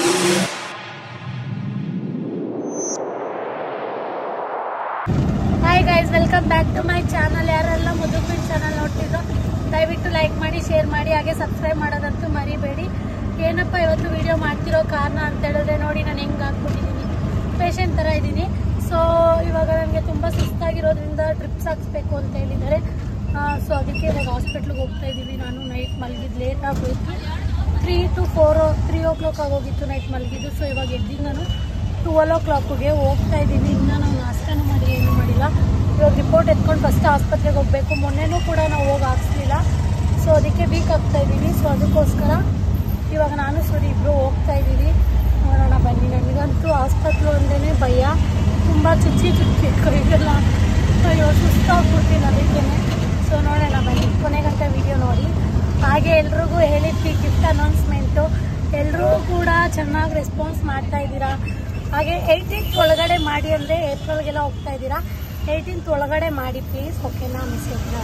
Hi guys welcome back to my channel ಯಾರೆಲ್ಲ ಮುದುಕಿನ channel ನೋಡ್ತಿದ್ರು ದಯವಿಟ್ಟು ಲೈಕ್ ಮಾಡಿ ಶೇರ್ ಮಾಡಿ ಹಾಗೆ ಸಬ್ಸ್ಕ್ರೈಬ್ ಮಾಡೋದಂತೂ ಮರಿಬೇಡಿ ಏನಪ್ಪ ಇವತ್ತು ವಿಡಿಯೋ ಮಾಡ್ತಿರೋ ಕಾರಣ ಅಂತ ಹೇಳಿದ್ರೆ ನೋಡಿ ನಾನು ಹೆಂಗೆ ಹಾಕ್ಬಿಟ್ಟಿದ್ದೀನಿ ಪೇಷಂಟ್ ಥರ ಇದ್ದೀನಿ ಸೊ ಇವಾಗ ನನಗೆ ತುಂಬ ಸುಸ್ತಾಗಿರೋದ್ರಿಂದ ಡ್ರಿಪ್ಸ್ ಹಾಕ್ಸ್ಬೇಕು ಅಂತ ಹೇಳಿದ್ದಾರೆ ಸೊ ಅದಕ್ಕೆ ಇವಾಗ ಹಾಸ್ಪಿಟ್ಲಿಗೆ ಹೋಗ್ತಾ ಇದ್ದೀವಿ ನಾನು ನೈಟ್ ಮಲಗಿದ್ದು ಲೇಟ್ ಆಗೋಯ್ತು three to four three o'clock ಆಗೋಗಿತ್ತು ನೈಟ್ ಮಲಗಿದ್ದು ಸೊ ಇವಾಗ ಎದ್ದಿದ್ದು ನಾನು ಟುವೆಲ್ ಓ ಕ್ಲಾಕ್ಗೆ ಹೋಗ್ತಾ ಇದ್ದೀವಿ ಇನ್ನೂ ನಾವು ನಾಷ್ಟನೂ ಮಾಡಿ ಏನೂ ಮಾಡಿಲ್ಲ ಇವಾಗ ರಿಪೋರ್ಟ್ ಎತ್ಕೊಂಡು ಫಸ್ಟ್ ಆಸ್ಪತ್ರೆಗೆ ಹೋಗಬೇಕು ಮೊನ್ನೆನೂ ಕೂಡ ನಾವು ಹೋಗಿ ಹಾಕ್ಸ್ಲಿಲ್ಲ ಸೊ ಅದಕ್ಕೆ ವೀಕ್ ಆಗ್ತಾ ಇದ್ದೀವಿ ಸೊ ಅದಕ್ಕೋಸ್ಕರ ಇವಾಗ ನಾನು ಸರಿ ಇಬ್ಬರು ಹೋಗ್ತಾ ಇದ್ದೀವಿ ನೋಡೋಣ ಬನ್ನಿ ನನಗಂತೂ ಆಸ್ಪತ್ರೆ ಒಂದೇ ಭಯ ತುಂಬ ಚುಚ್ಚಿ ಚುಚ್ಚಿ ಕೈಗೆಲ್ಲ ಅಯ್ಯೋ ಸುಸ್ತಾಗ್ಬಿಡ್ತೀನಿ ಅದಕ್ಕೆ ಸೊ ನೋಡೋಣ ಬನ್ನಿ ಕೊನೆಗಂಟ ವಿಡಿಯೋ ನೋಡಿ ಹಾಗೆ ಎಲ್ರಿಗೂ ಹೇಳಿದ್ವಿ ಗಿಫ್ಟ್ ಅನೌನ್ಸ್ಮೆಂಟು ಎಲ್ಲರೂ ಕೂಡ ಚೆನ್ನಾಗಿ ರೆಸ್ಪಾನ್ಸ್ ಮಾಡ್ತಾ ಇದ್ದೀರಾ ಹಾಗೆ ಏಯ್ಟೀನ್ತ್ ಒಳಗಡೆ ಮಾಡಿ ಅಂದರೆ ಏಪ್ರಿಲ್ಗೆಲ್ಲ ಹೋಗ್ತಾ ಇದ್ದೀರಾ ಏಯ್ಟೀನ್ತ್ ಒಳಗಡೆ ಮಾಡಿ ಪ್ಲೀಸ್ ಓಕೆನಾ ಮಿಸ್ ಇದ್ದೀರಾ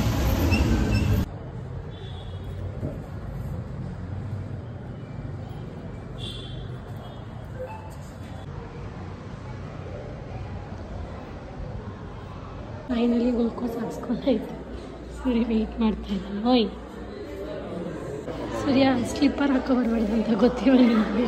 ಫೈನಲಿ ಗ್ಲುಕೋಸ್ ಹಾಕ್ಸ್ಕೊಂಡಾಯ್ತು ಸೂರ್ಯ ವೆಯ್ಟ್ ಮಾಡ್ತಾ ಇದ್ದಾನೆ ಓಯ್ ಸೂರ್ಯ ಸ್ಲಿಪ್ಪರ್ ಹಾಕೋ ಬರಬಾರ್ದು ಅಂತ ಗೊತ್ತಿಲ್ಲ ನಿಮಗೆ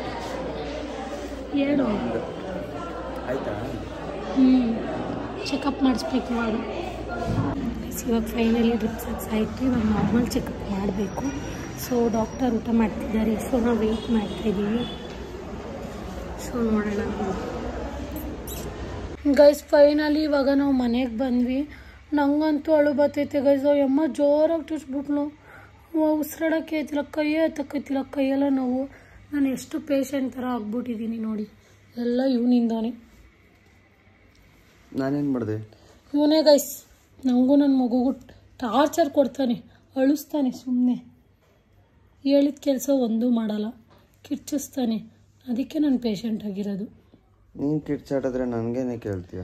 ಹೇಳು ಆಯ್ತಾ ಹ್ಞೂ ಚೆಕಪ್ ಮಾಡಿಸ್ಬೇಕು ಇವಾಗ ಇವಾಗ ಫೈನಲಿ ಡ್ರಿಪ್ಸ್ ಆಯಿತು ಇವಾಗ ನಾರ್ಮಲ್ ಚೆಕಪ್ ಮಾಡಬೇಕು ಸೊ ಡಾಕ್ಟರ್ ಊಟ ಮಾಡ್ತಿದ್ದಾರೆ ಸೊ ನಾವು ವೆಯ್ಟ್ ಮಾಡ್ತಾಯಿದ್ದೀವಿ ಸೊ ನೋಡೋಣ ಗೈಸ್ ಫೈನಲಿ ಇವಾಗ ನಾವು ಮನೆಗೆ ಬಂದ್ವಿ ನಂಗಂತೂ ಅಳು ಬರ್ತೈತೆ ಗೈಸ್ ಅಮ್ಮ ಜೋರಾಗಿ ಚುಚ್ಬಿಟ್ಲು ಉಸಿರಾಡೋಕ್ಕೆ ಐತಿಲ್ಲ ಕೈಯೇ ಎತ್ತಕ್ಕೈತಿಲ್ಲ ಕೈಯೆಲ್ಲ ನೋವು ನಾನು ಎಷ್ಟು ಪೇಷಂಟ್ ಥರ ಆಗ್ಬಿಟ್ಟಿದ್ದೀನಿ ನೋಡಿ ಎಲ್ಲ ಇವನಿಂದಾನೆ ನಾನೇನು ಮಾಡಿದೆ ಇವನೇ ಗೈಸ್ ನನಗೂ ನನ್ನ ಮಗುಗೂ ಟಾರ್ಚರ್ ಕೊಡ್ತಾನೆ ಅಳಿಸ್ತಾನೆ ಸುಮ್ಮನೆ ಹೇಳಿದ ಕೆಲಸ ಒಂದೂ ಮಾಡಲ್ಲ ಕಿರ್ಚಿಸ್ತಾನೆ ಅದಕ್ಕೆ ನಾನು ಪೇಷಂಟ್ ಆಗಿರೋದು ನೀನು ಕಿಡ್ಚಾಡಿದ್ರೆ ನನಗೇನೆ ಕೇಳ್ತೀಯ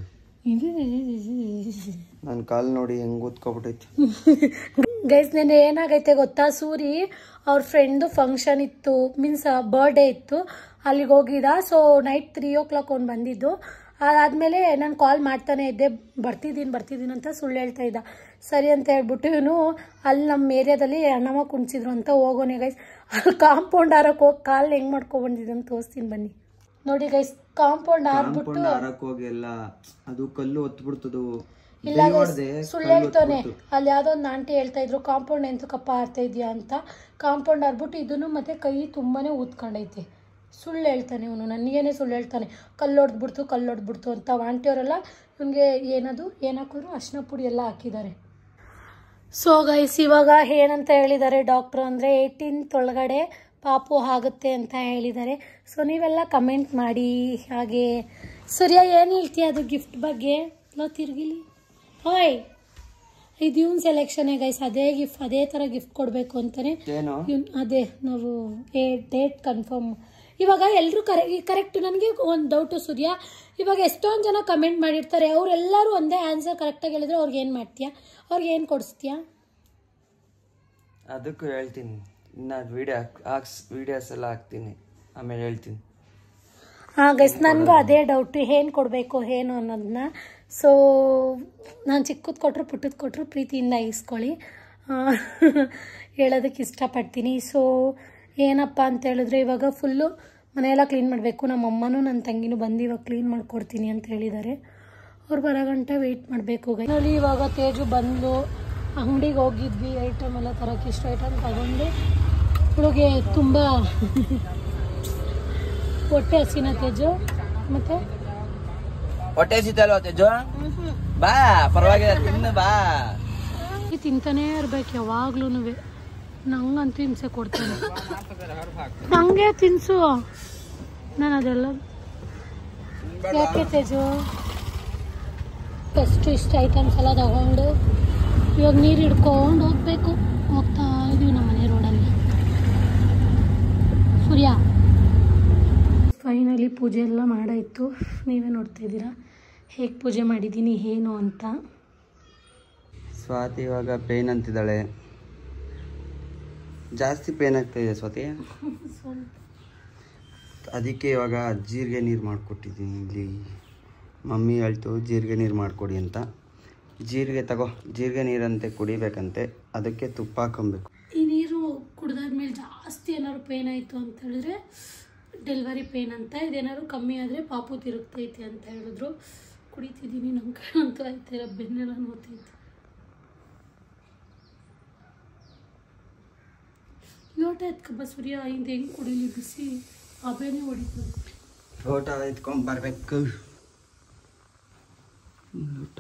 ನನ್ನ ಕಾಲು ನೋಡಿ ಹೆಂಗೆ ಓದ್ಕೊಬಿಟ್ಟೈತಿ ಗೈಸ್ ನೆನ್ನೆ ಏನಾಗೈತೆ ಗೊತ್ತಾ ಸೂರಿ ಅವ್ರ ಫ್ರೆಂಡು ಫಂಕ್ಷನ್ ಇತ್ತು ಮೀನ್ಸ್ ಬರ್ಡೇ ಇತ್ತು ಅಲ್ಲಿಗೆ ಹೋಗಿದ್ದ so night three o'clock ಅವ್ನು ಬಂದಿದ್ದು ಅದಾದಮೇಲೆ ನಾನು ಕಾಲ್ ಮಾಡ್ತಾನೆ ಇದ್ದೆ ಬರ್ತಿದ್ದೀನಿ ಬರ್ತಿದ್ದೀನಿ ಅಂತ ಸುಳ್ಳು ಹೇಳ್ತಾ ಇದ್ದ ಸರಿ ಅಂತ ಹೇಳ್ಬಿಟ್ಟು ಇವನು ಅಲ್ಲಿ ನಮ್ಮ ಏರಿಯಾದಲ್ಲಿ ಅಣ್ಣಮ್ಮ ಕುಣಿಸಿದ್ರು ಅಂತ ಹೋಗೋನೆ ಗೈಸ್ ಅಲ್ಲಿ ಕಾಂಪೌಂಡ್ ಹಾರಕ್ಕೆ ಹೋಗಿ ಕಾಲು ಹೆಂಗೆ ಮಾಡ್ಕೊಬಂದಿದ್ದು ಅಂತ ತೋರಿಸ್ತೀನಿ ಬನ್ನಿ ನೋಡಿ ಗೈಸ್ ಕಾಂಪೌಂಡ್ ಹಾರ್ಬಿಟ್ಟು ಕಾಂಪೌಂಡ್ ಹಾರಕ್ ಹೋಗಿ ಎಲ್ಲ ಅದು ಕಲ್ಲು ಒತ್ಬಿಡ್ತದು ಇಲ್ಲ ಸುಳ್ಳು ಹೇಳ್ತಾನೆ ಅಲ್ಲಿ ಯಾವುದೋ ಒಂದು ಆಂಟಿ ಹೇಳ್ತಾ ಇದ್ರು ಕಾಂಪೌಂಡ್ ಎಂತ ಕಪ್ಪ ಆಡ್ತಾ ಇದೆಯಾ ಅಂತ ಕಾಂಪೌಂಡ್ ಆಡ್ಬಿಟ್ಟು ಇದನ್ನು ಮತ್ತೆ ಕೈ ತುಂಬಾನೇ ಊದ್ಕೊಂಡೈತೆ ಸುಳ್ಳು ಹೇಳ್ತಾನೆ ಇವನು ನನಗೇನೆ ಸುಳ್ಳು ಹೇಳ್ತಾನೆ ಕಲ್ಲು ಹೊಡೆದ್ಬಿಡ್ತು ಕಲ್ಲು ಹೊಡೆದ್ಬಿಡ್ತು ಅಂತ ಆಂಟಿಯವರೆಲ್ಲ ಇವನಿಗೆ ಏನದು ಏನು ಹಾಕಿದ್ರು ಅರ್ಶಿನ ಪುಡಿ ಎಲ್ಲ ಹಾಕಿದ್ದಾರೆ ಸೊ ಗೈಸ್ ಇವಾಗ ಏನಂತ ಹೇಳಿದ್ದಾರೆ ಡಾಕ್ಟ್ರು ಅಂದರೆ ಏಯ್ಟೀನ್ತ್ ಒಳಗಡೆ ಪಾಪು ಆಗುತ್ತೆ ಅಂತ ಹೇಳಿದ್ದಾರೆ ಸೊ ನೀವೆಲ್ಲ ಕಮೆಂಟ್ ಮಾಡಿ ಹಾಗೆ ಸೂರ್ಯ ಏನು ಹೇಳ್ತೀಯ ಅದು ಗಿಫ್ಟ್ ಬಗ್ಗೆ ಲೋ ತಿರ್ಗಿಲಿ ಓಯ್ ಇದು ಇವನ್ ಸೆಲೆಕ್ಷನೇ ಗೈಸ್ ಅದೇ ಗಿಫ್ಟ್ ಅದೇ ಥರ ಗಿಫ್ಟ್ ಕೊಡಬೇಕು ಅಂತಾನೆ ಏನು ಇವ್ನ್ ಅದೇ ನಾವು ಏ ಡೇಟ್ ಕನ್ಫರ್ಮ್ ಇವಾಗ ಎಲ್ಲರೂ ಕರೆ ಕರೆಕ್ಟ್ ನನಗೆ ಒಂದು ಡೌಟು ಸೂರ್ಯ ಇವಾಗ ಎಷ್ಟೊಂದು ಜನ ಕಮೆಂಟ್ ಮಾಡಿರ್ತಾರೆ ಅವರೆಲ್ಲರೂ ಒಂದೇ ಆನ್ಸರ್ ಕರೆಕ್ಟಾಗಿ ಹೇಳಿದ್ರೆ ಅವ್ರಿಗೆ ಏನು ಮಾಡ್ತೀಯಾ ಅವ್ರಿಗೆ ಏನು ಕೊಡಿಸ್ತೀಯಾ ಅದಕ್ಕೂ ಹೇಳ್ತೀನಿ ನಾನು ವಿಡಿಯೋ ಹಾಕ್ಸ್ ವಿಡಿಯೋಸ್ ಎಲ್ಲ ಹಾಕ್ತೀನಿ ಆಮೇಲೆ ಹೇಳ್ತೀನಿ ಹಾಂ ಗೈಸ್ ನನಗೂ ಅದೇ ಡೌಟು ಏನು ಕೊಡಬೇಕು ಏನು ಅನ್ನೋದನ್ನ ಸೊ ನಾನು ಚಿಕ್ಕದು ಕೊಟ್ಟರು ಪುಟ್ಟದ್ದು ಕೊಟ್ಟರು ಪ್ರೀತಿಯಿಂದ ಇಸ್ಕೊಳ್ಳಿ ಆ, ಹೇಳೋದಕ್ಕೆ ಇಷ್ಟಪಡ್ತೀನಿ ಸೊ ಏನಪ್ಪ ಅಂತ ಹೇಳಿದ್ರೆ ಇವಾಗ ಫುಲ್ಲು ಮನೆಯೆಲ್ಲ ಕ್ಲೀನ್ ಮಾಡಬೇಕು ನಮ್ಮ ಅಮ್ಮನೂ ನನ್ನ ತಂಗಿನೂ ಬಂದು ಇವಾಗ ಕ್ಲೀನ್ ಮಾಡಿಕೊಡ್ತೀನಿ ಅಂತ ಹೇಳಿದ್ದಾರೆ ಅವ್ರು ಬರೋ ಗಂಟ ವೆಯ್ಟ್ ಮಾಡಬೇಕು ಗೈನಲ್ಲಿ ಇವಾಗ ತೇಜು ಬಂದು ಅಂಗಡಿಗೆ ಹೋಗಿದ್ವಿ ಐಟಮ್ ಎಲ್ಲ ತರೋಕ್ಕೆ ಇಷ್ಟು ಐಟಮ್ ತಗೊಂಡು ಹುಡುಗೆ ತುಂಬ ಹೊಟ್ಟೆ ಹಸಿನ ತೇಜು ಮತ್ತೆ ಹೊಟ್ಟೆ ಸಿತಲ್ವ ತೇಜು ಬಾ ಪರವಾಗಿಲ್ಲ ತಿನ್ನು ಬಾ ಈ ತಿಂತಾನೇ ಇರ್ಬೇಕು ಯಾವಾಗ್ಲೂ ನಂಗಂತೂ ಹಿಂಸೆ ಕೊಡ್ತಾನೆ ನಂಗೆ ತಿನ್ಸು ನಾನು ಅದೆಲ್ಲ ಯಾಕೆ ತೇಜು ಎಷ್ಟು ಇಷ್ಟ ಐಟಮ್ಸ್ ಎಲ್ಲ ತಗೊಂಡು ಇವಾಗ ನೀರು ಹಿಡ್ಕೊಂಡು ಹೋಗ್ಬೇಕು ಹೋಗ್ತಾ ಇದೀವಿ ನಮ್ಮ ಮನೆ ರೋಡಲ್ಲಿ ಸೂರ್ಯ ಫೈನಲಿ ಪೂಜೆ ಎಲ್ಲ ಮಾಡಾಯಿತು ನೀವೇ ನೋಡ್ತಾ ಇದ್ದೀರಾ ಹೇಗೆ ಪೂಜೆ ಮಾಡಿದ್ದೀನಿ ಏನು ಅಂತ ಸ್ವಾತಿ ಇವಾಗ ಪೇನ್ ಅಂತಿದ್ದಾಳೆ ಜಾಸ್ತಿ ಪೇನ್ ಆಗ್ತಾ ಇದೆ ಸ್ವಾತಿ ಅದಕ್ಕೆ ಇವಾಗ ಜೀರಿಗೆ ನೀರು ಮಾಡಿಕೊಟ್ಟಿದ್ದೀನಿ ಇಲ್ಲಿ ಮಮ್ಮಿ ಹೇಳ್ತು ಜೀರಿಗೆ ನೀರು ಮಾಡಿಕೊಡಿ ಅಂತ ಜೀರಿಗೆ ತಗೋ ಜೀರಿಗೆ ನೀರಂತೆ ಕುಡಿಬೇಕಂತೆ ಅದಕ್ಕೆ ತುಪ್ಪ ಹಾಕೊಬೇಕು ಈ ನೀರು ಕುಡ್ದಾದ್ಮೇಲೆ ಜಾಸ್ತಿ ಏನಾದ್ರು ಪೇನ್ ಆಯಿತು ಅಂತ ಹೇಳಿದ್ರೆ ಡೆಲಿವರಿ ಪೇನ್ ಅಂತ ಇದೇನಾದ್ರು ಕಮ್ಮಿ ಆದರೆ ಪಾಪು ತಿರುಗ್ತೈತೆ ಅಂತ ಹೇಳಿದ್ರು ಕುಡಿತಿದ್ದೀನಿ ನಮ್ಮ ಕೈಲಂತೂ ಆಯ್ತಿಲ್ಲ ಬೆನ್ನೆಲ್ಲ ನೋತೈತೆ ಲೋಟ ಎತ್ಕಬ್ಬ ಸೂರ್ಯ ಹಿಂದೆ ಹೆಂಗೆ ಕುಡಿಲಿ ಬಿಸಿ ಅಬೇನೆ ಹೊಡಿತದೆ ಲೋಟ ಎತ್ಕೊಂಡ್ ಬರ್ಬೇಕು ಲೋಟ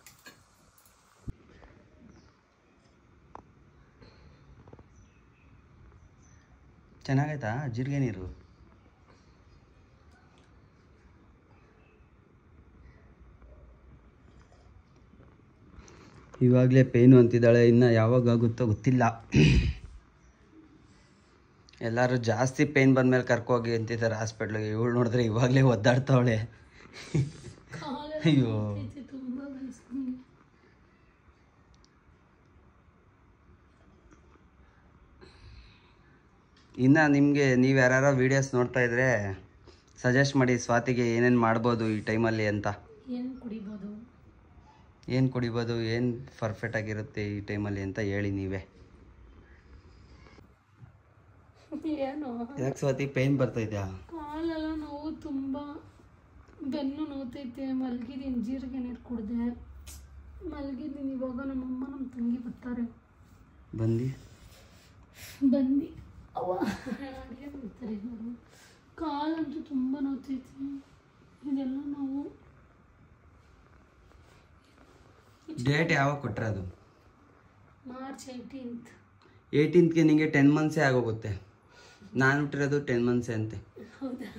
ಚೆನ್ನಾಗೈತಾ ಜೀರಿಗೆ ನೀರು ಇವಾಗಲೇ ಪೇನು ಅಂತಿದ್ದಾಳೆ ಇನ್ನು ಯಾವಾಗ ಆಗುತ್ತೋ ಗೊತ್ತಿಲ್ಲ ಎಲ್ಲರೂ ಜಾಸ್ತಿ ಪೇನ್ ಬಂದ್ಮೇಲೆ ಕರ್ಕೋಗಿ ಅಂತಿದ್ದಾರೆ ಹಾಸ್ಪಿಟ್ಲಿಗೆ ಇವಳು ನೋಡಿದ್ರೆ ಇವಾಗಲೇ ಒದ್ದಾಡ್ತಾವಳೆ ಕಾಲೆಲ್ಲ ಅಯ್ಯೋ. ನೋವ್ತೈತೆ ತುಂಬ ವಯಸ್ಸಿಗೆ ಇನ್ನು ನಿಮಗೆ ನೀವು ಯಾರು ವೀಡಿಯೋಸ್ ನೋಡ್ತಾ ಇದ್ರೆ ಸಜೆಸ್ಟ್ ಮಾಡಿ ಸ್ವಾತಿಗೆ ಏನೇನು ಮಾಡ್ಬೋದು ಈ ಟೈಮಲ್ಲಿ ಅಂತ ಏನು ಕುಡಿಬೋದು ಏನು ಕುಡಿಬೋದು ಏನು ಪರ್ಫೆಕ್ಟ್ ಆಗಿರುತ್ತೆ ಈ ಟೈಮಲ್ಲಿ ಅಂತ ಹೇಳಿ ನೀವೇ ಏನು ಯಾಕೆ ಸ್ವಾತಿ ಪೇನ್ ಬರ್ತೈತ್ಯಾ ಕಾಲೆಲ್ಲ ನೋವು ತುಂಬ ಬೆನ್ನು ನೋತೈತೆ ಮಲಗಿದ್ದೀನಿ ಜೀರಿಗೆ ನೀರು ಕುಡ್ದೆ ಮಲಗಿದ್ದೀನಿ ಇವಾಗ ನಮ್ಮಮ್ಮ ನಮ್ಮ ತಂಗಿ ಬರ್ತಾರೆ ಬಂದು ಬಂದು ಅವ್ವ ಅಡುಗೆ ಮಾಡ್ತಾರೆ ಅವರು ಕಾಲಂತೂ ತುಂಬ ನೋತೈತೆ ಇದೆಲ್ಲ ನಾವು ಡೇಟ್ ಯಾವಾಗ ಕೊಟ್ರೆ ಅದು ಮಾರ್ಚ್ ಏಯ್ಟೀನ್ತ್ ಏಯ್ಟೀನ್ತ್ಗೆ ನಿಮಗೆ ಟೆನ್ ಮಂತ್ಸೇ ಆಗೋಗುತ್ತೆ ನಾನು ಹುಟ್ಟಿರೋದು ಟೆನ್ ಮಂತ್ಸೇ ಅಂತೆ ಹೌದಾ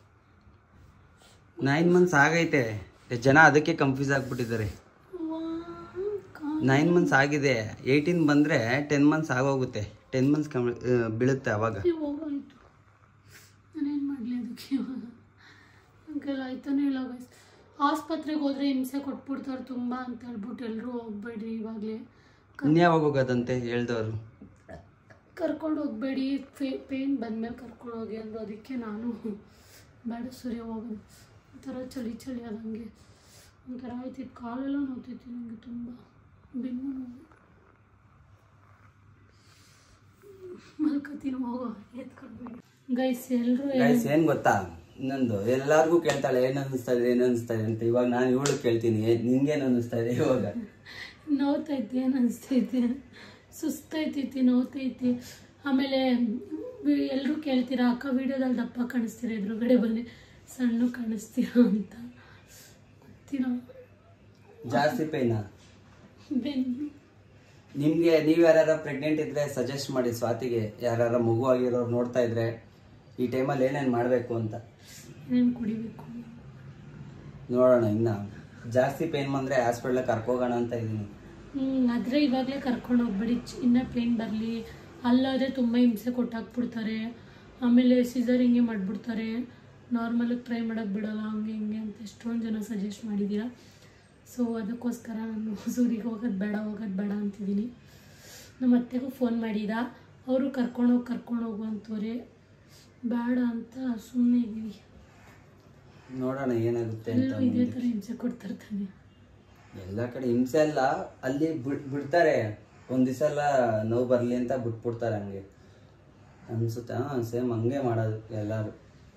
ನೈನ್ ಮಂತ್ಸ್ ಆಗೈತೆ ಜನ ಅದಕ್ಕೆ ಕನ್ಫ್ಯೂಸ್ ಆಗ್ಬಿಟ್ಟಿದ್ದಾರೆ ಅವ್ವ, ಕಾಲ್ ನೈನ್ ಮಂತ್ಸ್ ಆಗಿದೆ ಏಯ್ಟೀನ್ ಬಂದರೆ ಟೆನ್ ಮಂತ್ಸ್ ಆಗೋಗುತ್ತೆ ಟೆನ್ ಮಂತ್ಸ್ ಕಮ್ ಬೀಳುತ್ತೆ ಅವಾಗ ಹೋಗಾಯ್ತು ನಾನೇನು ಮಾಡಲಿ ಅದಕ್ಕೆ ಇವಾಗ ಹಂಗೆಲ್ಲ ಆಯ್ತಾನೆ ಇಲ್ಲ guys. ಆಸ್ಪತ್ರೆಗೆ ಹೋದ್ರೆ ಹಿಂಸೆ ಕೊಟ್ಬಿಡ್ತಾರೆ ತುಂಬ ಅಂತ ಹೇಳ್ಬಿಟ್ಟು ಎಲ್ಲರೂ ಹೋಗ್ಬೇಡ್ರಿ ಇವಾಗಲೇ ಇನ್ಯಾವಾಗ ಹೋಗೋದಂತೆ ಹೇಳ್ದವರು ಕರ್ಕೊಂಡು ಹೋಗ್ಬೇಡಿ ಫೇ ಪೇನ್ ಬಂದಮೇಲೆ ಕರ್ಕೊಂಡು ಹೋಗಿ ಅಂದ್ರು ಅದಕ್ಕೆ ನಾನು ಬೇಡ ಸೂರ್ಯ ಹೋಗೋದು ಒಂಥರ ಚಳಿ ಚಳಿ ಆದಂಗೆ ಒಂಥರ ಆಯ್ತಿತ್ತು ಕಾಲೆಲ್ಲ ನೋತೈತಿ ನನಗೆ ತುಂಬ ಬೆನ್ನು ನೋವು ಮಲ್ಕತೀನಿ ಹೋಗೋ ಎತ್ಕೊಳ್ಬೇಡಿ ಗೈಸ್ ಎಲ್ಲರೂ ಗೈಸ್ ಏನ್ ಗೊತ್ತಾ ಇನ್ನೊಂದು ಎಲ್ಲಾರ್ಗೂ ಕೇಳ್ತಾಳೆ ಏನ್ ಅನಿಸ್ತಾ ಇದೆ ಏನ್ ಅನಿಸ್ತಾ ಇದೆ ಅಂತ ಇವಾಗ ನಾನು ಇವಳು ಕೇಳ್ತೀನಿ ಏ- ನಿನ್ಗೇನ್ ಅನಿಸ್ತಾ ಇದೆ ಇವಾಗ ನೋವ್ತೈತಿ ಏನು ಅನಿಸ್ತೈತಿ ಸುಸ್ತೈತೈತಿ ನೋವ್ತೈತಿ ಆಮೇಲೆ ಎಲ್ಲರೂ ಕೇಳ್ತೀರಾ ಅಕ್ಕ ವಿಡಿಯೋದಲ್ಲಿ ದಪ್ಪ ಕಾಣಿಸ್ತೀರಾ ಎದುರುಗಡೆ ಬನ್ನಿ ಸಣ್ಣ ಕಾಣಿಸ್ತೀರಾ ಅಂತ ಗೊತ್ತಿಲ್ಲ ಜಾಸ್ತಿ ಪೈನಾ ಬೆನ್ನು ನಿಮ್ಗೆ ನೀವ್ ಯಾರು ಪ್ರೆಗ್ನೆಂಟ್ ಇದ್ರೆ ಸಜೆಸ್ಟ್ ಮಾಡಿ ಸ್ವಾತಿಗೆ ಯಾರು ಮಗು ಆಗಿರೋರು ನೋಡ್ತಾ ಇದ್ರೆ ಈ ಟೈಮಲ್ಲಿ ಏನೇನ್ ಮಾಡ್ಬೇಕು ಅಂತ ಏನೇನು ಕುಡಿಬೇಕು ನೋಡೋಣ ಇನ್ನ ಜಾಸ್ತಿ ಪೇನ್ ಬಂದ್ರೆ ಹಾಸ್ಪಿಟ್ಲ್ ಕರ್ಕೋಗೋಣ ಅಂತ ಇದೀನಿ ಹ್ಞೂ ಆದರೆ ಇವಾಗಲೇ ಕರ್ಕೊಂಡು ಹೋಗ್ಬೇಡಿ ಚ್- ಇನ್ನೂ ಪೇನ್ ಬರಲಿ ಅಲ್ಲಾದರೆ ತುಂಬ ಹಿಂಸೆ ಕೊಟ್ಟಾಕ್ಬಿಡ್ತಾರೆ ಆಮೇಲೆ ಸಿಸರ್ ಹಿಂಗೆ ಮಾಡಿಬಿಡ್ತಾರೆ ನಾರ್ಮಲಾಗಿ ಟ್ರೈ ಮಾಡೋಕ್ಕೆ ಬಿಡೋಲ್ಲ ಹಂಗೆ ಹಿಂಗೆ ಅಂತ ಎಷ್ಟೊಂದು ಜನ ಸಜೆಸ್ಟ್ ಮಾಡಿದ್ದೀರಾ ಸೊ ಅದಕ್ಕೋಸ್ಕರ ನಾನು ಸೂರಿಗೆ ಹೋಗೋದು ಬೇಡ ಹೋಗೋದು ಬೇಡ ಅಂತಿದ್ದೀನಿ ನಮ್ಮ ಅತ್ತೆಗೂ ಫೋನ್ ಮಾಡಿದ ಅವರು ಕರ್ಕೊಂಡೋಗಿ ಕರ್ಕೊಂಡು ಹೋಗು ಅಂತವ್ರೆ ಬೇಡ ಅಂತ ಸುಮ್ಮನೆ ಇದ್ದೀವಿ ನೋಡೋಣ ಏನಾಗುತ್ತೆ ಅಂತ ಎಲ್ಲೂ ಇದೇ ಮುಂದೆ. ಥರ ಹಿಂಸೆ ಕೊಡ್ತಿರ್ತಾನೆ ಎಲ್ಲ ಕಡೆ ಹಿಂಸೆ ಅಲ್ಲ ಅಲ್ಲಿ ಬಿಡ್ ಬಿಡ್ತಾರೆ ಒಂದ್ ದಿವಸ ಎಲ್ಲ ನೋವು ಬರ್ಲಿ ಅಂತ ಬಿಟ್ಬಿಡ್ತಾರೆ ಹಂಗೆ ಅನ್ಸುತ್ತೆ ಹಾ ಸೇಮ್ ಹಂಗೆ ಮಾಡೋದು ಎಲ್ಲಾರು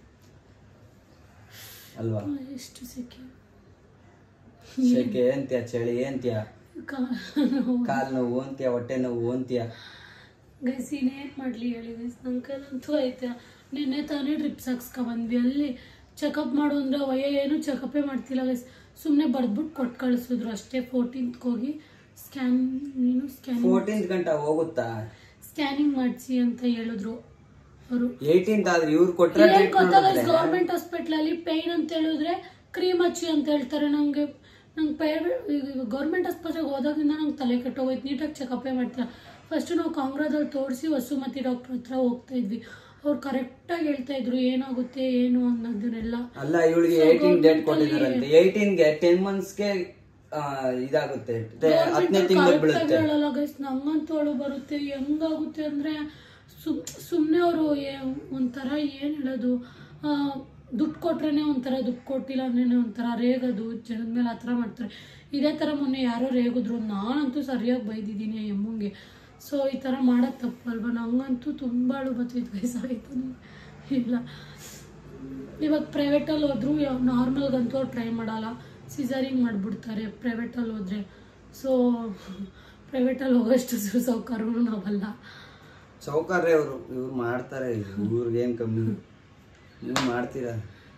ಅಲ್ವಾ ಎಷ್ಟು ಸೆಕೆ ಸೆಕೆ ಅಂತ್ಯ ಚಳಿ ಅಂತ್ಯ ಕಾಲು ಕಾಲ್ ನೋವು ಅಂತ್ಯ ಹೊಟ್ಟೆ ನೋವು ಅಂತ್ಯ ಗೈಸ್ ಇನ್ನೇನು ಮಾಡಲಿ ಹೇಳಿ ಗೈಸ್ ನನ್ನ ಕೈಲಂತೂ ಐತೆ ನಿನ್ನೆ ತಾನೇ ಡ್ರಿಪ್ಸ್ ಹಾಕ್ಸ್ಕೊ ಬಂದ್ವಿ ಅಲ್ಲಿ ಚೆಕಪ್ ಮಾಡು ಅಂದ್ರೆ ವಯ ಏನು ಚೆಕಪ್ಪೇ ಮಾಡ್ತಿಲ್ಲ ಗೈಸ್ ಸುಮ್ಮನೆ ಬರ್ದ್ಬಿಟ್ಟು ಕೊಟ್ಟು ಕಳಿಸಿದ್ರು ಅಷ್ಟೇ ಫೋರ್ಟೀನ್ತ್ಗೆ ಹೋಗಿ ಸ್ಕ್ಯಾನ್ ನೀನು ಸ್ಕ್ಯಾನಿಂಗ್ ಫೋರ್ಟೀನ್ತ್ ಗಂಟ ಹೋಗುತ್ತಾ ಸ್ಕ್ಯಾನಿಂಗ್ ಮಾಡಿಸಿ ಅಂತ ಹೇಳಿದ್ರು ಅವರು ಏಯ್ಟೀನ್ತ್ ಆದ್ರೆ ಇವ್ರು ಕೊಟ್ರೆ ಏನ್ ಗೊತ್ತಾ ಗೈಸ್ ಗೌರ್ಮೆಂಟ್ ಹಾಸ್ಪಿಟ್ಲಲ್ಲಿ ಪೇಯ್ನ್ ಅಂತ ಹೇಳಿದ್ರೆ ಕ್ರೀಮ್ ಹಚ್ಚಿ ಅಂತ ಹೇಳ್ತಾರೆ ನಂಗೆ ನಂಗೆ ಪ್ರೈವೇಟ್ ಗೌರ್ಮೆಂಟ್ ಆಸ್ಪತ್ರೆಗೆ ಹೋದಾಗಿಂದ ನಂಗೆ ತಲೆ ಕೆಟ್ಟೋಗೋಯ್ತು ನೀಟಾಗಿ ಚೆಕಪ್ಪೇ ಮಾಡ್ತಾರೆ ಫಸ್ಟ್ ನಾವು ಕಾಂಗ್ರಾದಲ್ಲಿ ತೋರಿಸಿ ವಸುಮತಿ ಡಾಕ್ಟರ್ ಹತ್ರ ಹೋಗ್ತಾ ಇದ್ವಿ ಅವ್ರು ಕರೆಕ್ಟಾಗಿ ಹೇಳ್ತಾ ಇದ್ರು ಏನಾಗುತ್ತೆ ಏನು ಅನ್ನೋದನ್ನೆಲ್ಲ ಅಲ್ಲ ಇವಳಿಗೆ ಏಯ್ಟೀನ್ ಡೇಟ್ ಕೊಟ್ಟಿದಾರಂತೆ ಏಯ್ಟೀನ್ಗೆ ಟೆನ್ ಮಂತ್ಸ್ಗೆ ಇದಾಗುತ್ತೆ ಹತ್ತನೇ ತಿಂಗಳು ಬೀಳುತ್ತೆ ಹೇಳಲ್ಲ ಗೈಸ್ ನಂಗಂತೂ ಅಳು ಬರುತ್ತೆ ಹೆಂಗಾಗುತ್ತೆ ಅಂದ್ರೆ ಸುಮ್ ಸುಮ್ಮನೆ ಅವರು ಒಂಥರ ಏನು ಹೇಳೋದು ದುಡ್ಡು ಕೊಟ್ರೇನೆ ಒಂಥರ ದುಡ್ಡು ಕೊಟ್ಟಿಲ್ಲ ಅಂದ್ರೆ ಒಂಥರ ರೇಗೋದು ಜನದ ಮೇಲೆ ಆ ಥರ ಮಾಡ್ತಾರೆ ಇದೇ ಥರ ಮೊನ್ನೆ ಯಾರೋ ರೇಗಿದ್ರು ನಾನಂತೂ ಸರಿಯಾಗಿ ಬೈದಿದ್ದೀನಿ ಆ ಎಮ್ಮಂಗೆ ಸೊ ಈ ಥರ ಮಾಡೋದು ತಪ್ಪಲ್ವ ನಂಗಂತೂ ತುಂಬ ಅಳು ಬತ್ತಿತ್ತು ವಯಸ್ಸಾಗಿತ್ತು ಇಲ್ಲ ಇವಾಗ ಪ್ರೈವೇಟಲ್ಲಿ ಹೋದ್ರು ನಾರ್ಮಲ್ಗಂತೂ ಅವ್ರು ಟ್ರೈ ಮಾಡಲ್ಲ ಸಿಸರಿಂಗ್ ಮಾಡಿಬಿಡ್ತಾರೆ ಪ್ರೈವೇಟಲ್ಲಿ ಹೋದರೆ ಸೊ ಪ್ರೈವೇಟಲ್ಲಿ ಹೋಗೋಷ್ಟು ಸೌಕರ್ಯನೂ ನಾವಲ್ಲ ಸೌಕರ್ಯ ಅವರು ಇವ್ರು ಮಾಡ್ತಾರೆ ಇವ್ರಿಗೇನು ಕಮ್ಮಿ ನೀವು ಮಾಡ್ತೀರಾ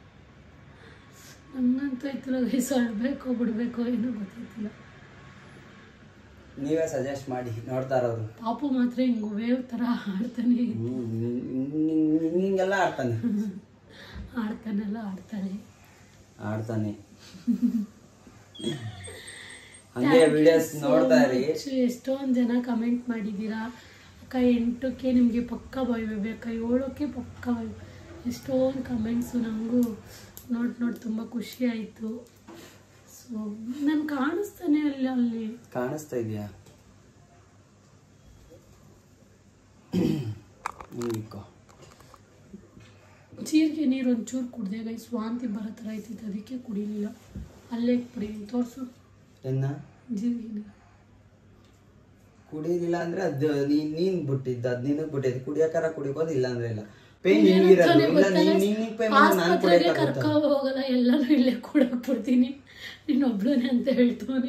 ನಮಗಂತೂ ಇತ್ತಿಲ್ಲ ವಯಸ್ಸು ಅಳ್ಬೇಕೋ ಬಿಡಬೇಕೋ ಏನೂ ಗೊತ್ತಾಯ್ತಿಲ್ಲ ನೀವೇ ಸಜೆಸ್ಟ್ ಮಾಡಿ ನೋಡ್ತಾರ ಅವರು ಪಾಪು ಮಾತ್ರ ಹಿಂಗೆ ವೇವ್ ಥರ ಆಡ್ತಾನೆ ಹಿಂಗೆಲ್ಲ ಆಡ್ತಾನೆ ಆಡ್ತಾನೆಲ್ಲ ಆಡ್ತಾನೆ ಆಡ್ತಾನೆ ಹಂಗೆ ವಿಡಿಯೋಸ್ ನೋಡ್ತಾ ಇರಿ ಎಷ್ಟೊಂದು ಜನ ಕಮೆಂಟ್ ಮಾಡಿದ್ದೀರಾ ಅಕ್ಕ ಎಂಟಕ್ಕೆ ನಿಮಗೆ ಪಕ್ಕ ಬೈಬೇಕಾ ಏಳಕ್ಕೆ ಪಕ್ಕ ಬೈ ಎಷ್ಟೊಂದು ಕಮೆಂಟ್ಸು ನನಗೂ ನೋಡಿ ನೋಡಿ ತುಂಬ ಖುಷಿ ಆಯಿತು ಸೊ ನಾನು ಕಾಣಿಸ್ತಾನೆ ಅಲ್ಲಿ ಅಲ್ಲಿ ಕಾಣಿಸ್ತಾ ಇದೆಯಾ ಹಿಂಗಿಕ್ಕೋ ಜೀರಿಗೆ ನೀರು ಒಂಚೂರು ಕುಡ್ದೆ ಗೈಸ್ ವಾಂತಿ ಬರೋ ಥರ ಆಯ್ತಿತ್ತು ಅದಕ್ಕೆ ಕುಡಿಲಿಲ್ಲ ಅಲ್ಲೇ ಕುಡಿ ತೋರಿಸು ಎನ್ನ ಜೀರಿಗೆ ನೀರು ಕುಡಿಯೋದಿಲ್ಲ ಅಂದ್ರೆ ಅದು ನೀನ್ ನೀನ್ ಬಿಟ್ಟಿದ್ದ ಅದ್ ನಿನಗ್ ಬಿಟ್ಟಿದ್ದು ಕುಡಿಯಕಾರ ಕುಡಿಬೋದು ಇಲ್ಲ ಅಂದ್ರೆ ಇಲ್ಲ ಪೇನ್ ಏನಂತಾನೆ ನಿನ್ಗಿರೋದು ಇಲ್ಲ ಗೊತ್ತಲ್ಲ, ನೀನ್ ನಿನಗ್ ಪೇನ್ ನಾನು ಆಸ್ಪತ್ರೆಗೆ ಕುಡಿಯಕ್ಕಾಗುತ್ತಾ ಕರ್ಕೊ ಹೋಗಲ್ಲ ಎಲ್ಲಾನು ಇಲ್ಲೇ ಕೂಡಕ್ ಬಿಡ್ತೀನಿ ನೀನೊಬ್ಳನೆ ಅಂತ ಹೇಳ್ತವನೆ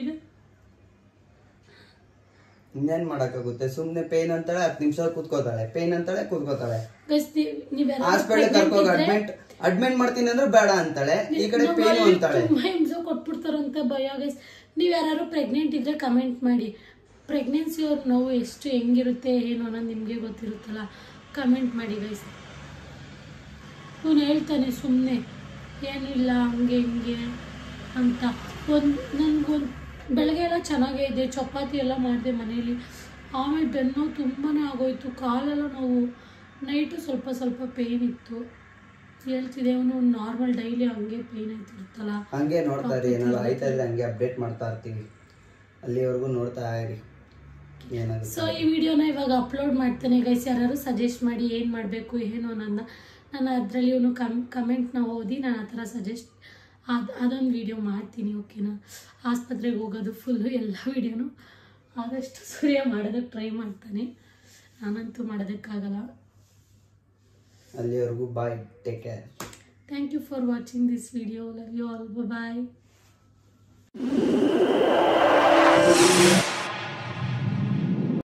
ಇನ್ನೇನ್ ಮಾಡಕ್ಕಾಗುತ್ತೆ ಸುಮ್ನೆ ಪೇನ್ ಅಂತಾಳೆ ಹತ್ತು ನಿಮಿಷ ಕೂತ್ಕೋತಾಳೆ ಪೇನ್ ಅಂತಾಳೆ ಕೂತ್ಕೋತಾಳೆ ಗೈಸ್ ನೀವೆಲ್ಲ ಹಾಸ್ಪಿಟಲ್ ಕರ್ಕೋಗಿ ಅಡ್ಮಿಟ್ ಅಡ್ಮಿಟ್ ಮಾಡ್ತೀನಿ ಅಂದ್ರೆ ಬೇಡ ಅಂತಾಳೆ ಈ ಕಡೆ ಪೇನು ಅಂತಾಳೆ ತುಂಬ ಹಿಂಸೆ ಕೊಟ್ಬಿಡ್ತಾರಂತ ಭಯ ಗೈಸ್ ನೀವು ಯಾರು ಪ್ರೆಗ್ನೆಂಟ್ ಇದ್ರೆ ಕಮೆಂಟ್ ಮಾಡಿ ಪ್ರೆಗ್ನೆನ್ಸಿ ಅವ್ರ ನೋವು ಎಷ್ಟು ಹೆಂಗಿರುತ್ತೆ ಏನು ಅನ್ನೋದು ನಿಮಗೆ ಗೊತ್ತಿರುತ್ತಲ್ಲ ಕಮೆಂಟ್ ಮಾಡಿ ಗೈಸ್ ಇವನು ಹೇಳ್ತಾನೆ ಸುಮ್ಮನೆ ಏನಿಲ್ಲ ಹಂಗೆ ಹಿಂಗೆ ಅಂತ ಒಂದು ನನಗೊಂದು ಬೆಳಗ್ಗೆ ಎಲ್ಲ ಚೆನ್ನಾಗೇ ಇದೆ ಚಪಾತಿ ಎಲ್ಲ ಮಾಡಿದೆ ಮನೇಲಿ ಆಮೇಲೆ ಬೆನ್ನು ತುಂಬಾ ಆಗೋಯ್ತು ಕಾಲೆಲ್ಲ ನೋವು ನೈಟು ಸ್ವಲ್ಪ ಸ್ವಲ್ಪ ಪೇಯ್ನ್ ಇತ್ತು ಹೇಳ್ತಿದೆ ಅವನು ನಾರ್ಮಲ್ ಡೈಲಿ ಹಂಗೆ ಪೇಯ್ನ್ ಆಯ್ತಿರುತ್ತಲ್ಲ ಹಂಗೆ ನೋಡ್ತಾ ಇರಿ ಏನಾದ್ರು ಆಯ್ತಾ ಇದ್ರೆ ಹಂಗೆ ಅಪ್ಡೇಟ್ ಮಾಡ್ತಾ ಇರ್ತೀವಿ ಅಲ್ಲಿವರೆಗೂ ನೋಡ್ತಾ ಇರಿ ಏನಾಗುತ್ತೆ ಸೊ ಈ ವಿಡಿಯೋನ ಇವಾಗ ಅಪ್ಲೋಡ್ ಮಾಡ್ತೇನೆ ಗೈಸ್ ಯಾರು ಸಜೆಸ್ಟ್ ಮಾಡಿ ಏನು ಮಾಡಬೇಕು ಏನು ಅನ್ನೋದನ್ನ ನಾನು ಅದರಲ್ಲಿ ಇವನು ಕಮ್ ಕಮೆಂಟ್ನ ಓದಿ ನಾನು ಆ ಥರ ಸಜೆಸ್ಟ್ ಅದು ಅದೊಂದು ವಿಡಿಯೋ ಮಾಡ್ತೀನಿ ಓಕೆನಾ ಆಸ್ಪತ್ರೆಗೆ ಹೋಗೋದು ಫುಲ್ಲು ಎಲ್ಲ ವಿಡಿಯೋನು ಆದಷ್ಟು ಸೂರ್ಯ ಮಾಡೋದಕ್ಕೆ ಟ್ರೈ ಮಾಡ್ತಾನೆ ನಾನಂತೂ ಮಾಡೋದಕ್ಕಾಗಲ್ಲ ಅಲ್ಲಿವರೆಗೂ bye take care thank you for watching this video love you all bye